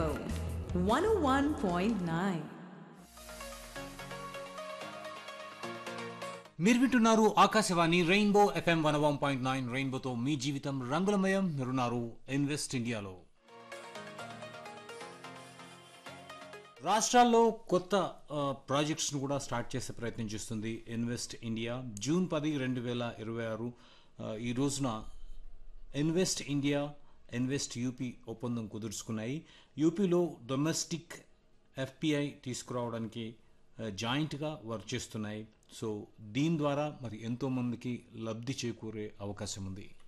Rainbow 101.9. మీరు వింటున్నారు Akashvani rainbow FM one one point nine రెయిన్బోతో మీ జీవితం రంగులమయం మీరున్నారు ఇన్వెస్ట్ ఇండియాలో రాష్ట్రాల్లో కొత్త ఆ, ప్రాజెక్ట్స్ను కూడా స్టార్ట్ చేసే ప్రయత్నం చేస్తుంది ఇన్వెస్ట్ ఇండియా జూన్ పది రెండు వేల ఇరవై ఆరు ఆ, ఈ రోజున ఇన్వెస్ట్ ఇండియా ఇన్వెస్ట్ యూపీ ఒప్పందం కుదుర్చుకున్నాయి యూపీలో డొమెస్టిక్ ఎఫ్పిఐ తీసుకురావడానికి ఆ, జాయింట్గా వర్క్ చేస్తున్నాయి సో దీని ద్వారా మరి ఎంతోమందికి లబ్ధి చేకూరే అవకాశం ఉంది